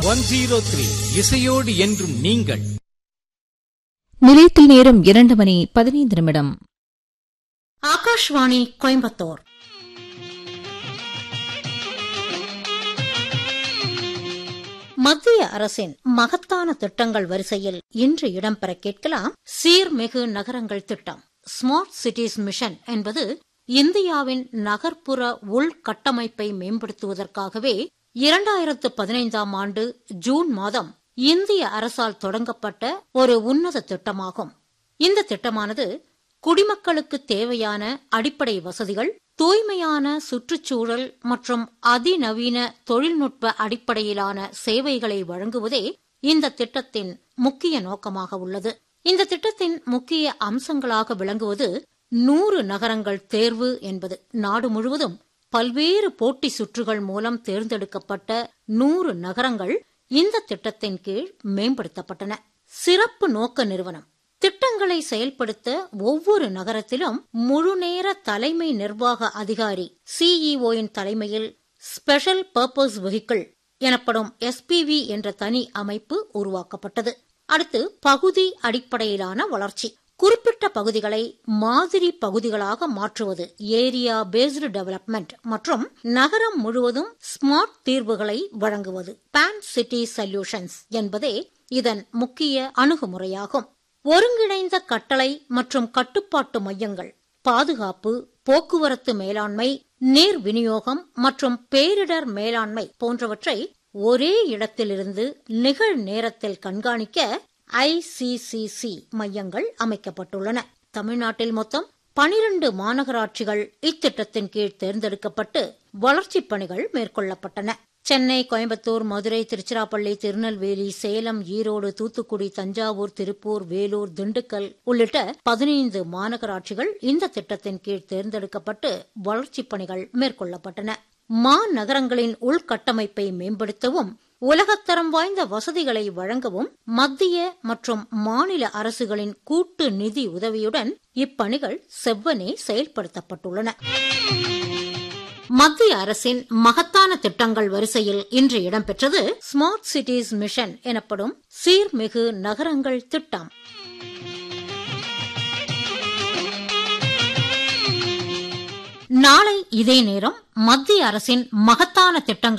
one zero three இசையோடு என்றும் நீங்கள் நிலையத்தில் நேரம் இரண்டு மணி பதினைந்து நிமிடம் ஆகாஷ்வாணி கோயம்புத்தூர் மத்திய அரசின் மகத்தான திட்டங்கள் வரிசையில் இன்று இடம்பெற கேட்கலாம் சீர்மிகு நகரங்கள் திட்டம் ஸ்மார்ட் சிட்டிஸ் மிஷன் என்பது இந்தியாவின் நகர்ப்புற உள்கட்டமைப்பை மேம்படுத்துவதற்காகவே இரண்டாயிரத்து பதினைந்தாம் ஆண்டு ஜூன் மாதம் இந்திய அரசால் தொடங்கப்பட்ட ஒரு உன்னத திட்டமாகும் இந்த திட்டமானது குடிமக்களுக்கு தேவையான அடிப்படை வசதிகள் தூய்மையான சுற்றுச்சூழல் மற்றும் அதிநவீன தொழில்நுட்ப அடிப்படையிலான சேவைகளை வழங்குவதே இந்த திட்டத்தின் முக்கிய நோக்கமாக உள்ளது இந்த திட்டத்தின் முக்கிய அம்சங்களாக விளங்குவது நூறு நகரங்கள் தேர்வு என்பது நாடு முழுவதும் பல்வேறு போட்டி சுற்றுகள் மூலம் தேர்ந்தெடுக்கப்பட்ட நூறு நகரங்கள் இந்த திட்டத்தின் கீழ் மேம்படுத்தப்பட்டன சிறப்பு நோக்க நிறுவனம் திட்டங்களை செயல்படுத்த ஒவ்வொரு நகரத்திலும் முழுநேர தலைமை நிர்வாக அதிகாரி சிஇஓயின் தலைமையில் ஸ்பெஷல் பர்பஸ் வெஹிக்கிள் எனப்படும் எஸ்பிவி என்ற தனி அமைப்பு உருவாக்கப்பட்டது அடுத்து பகுதி அடிப்படையிலான வளர்ச்சி குறிப்பிட்ட பகுதிகளை மாதிரி பகுதிகளாக மாற்றுவது ஏரியா பேஸ்டு டெவலப்மெண்ட் மற்றும் நகரம் முழுவதும் ஸ்மார்ட் தீர்வுகளை வழங்குவது பேன் சிட்டி சொல்யூஷன்ஸ் என்பதே இதன் முக்கிய அணுகுமுறையாகும் ஒருங்கிணைந்த கட்டளை மற்றும் கட்டுப்பாட்டு மையங்கள் பாதுகாப்பு போக்குவரத்து மேலாண்மை நீர் விநியோகம் மற்றும் பேரிடர் மேலாண்மை போன்றவற்றை ஒரே இடத்திலிருந்து நிகழ் நேரத்தில் கண்காணிக்க ஐசிசிசி மையங்கள் அமைக்கப்பட்டுள்ளன தமிழ்நாட்டில் மொத்தம் பனிரண்டு மாநகராட்சிகள் இத்திட்டத்தின் கீழ் தேர்ந்தெடுக்கப்பட்டு வளர்ச்சிப் பணிகள் மேற்கொள்ளப்பட்டன சென்னை கோயம்புத்தூர் மதுரை திருச்சிராப்பள்ளி திருநெல்வேலி சேலம் ஈரோடு தூத்துக்குடி தஞ்சாவூர் திருப்பூர் வேலூர் திண்டுக்கல் உள்ளிட்ட பதினைந்து மாநகராட்சிகள் இந்த திட்டத்தின் கீழ் தேர்ந்தெடுக்கப்பட்டு வளர்ச்சிப் பணிகள் மேற்கொள்ளப்பட்டன மாநகரங்களின் உள்கட்டமைப்பை மேம்படுத்தவும் உலகத்தரம் வாய்ந்த வசதிகளை வழங்கவும் மத்திய மற்றும் மாநில அரசுகளின் கூட்டு நிதி உதவியுடன் இப்பணிகள் செவ்வனே செயல்படுத்தப்பட்டுள்ளன மத்திய அரசின் மகத்தான திட்டங்கள் வரிசையில் இன்று இடம்பெற்றது ஸ்மார்ட் சிட்டிஸ் மிஷன் எனப்படும் சீர்மிகு நகரங்கள் திட்டம் நாளை இதே நேரம் மத்திய அரசின் மகத்தான திட்டங்கள்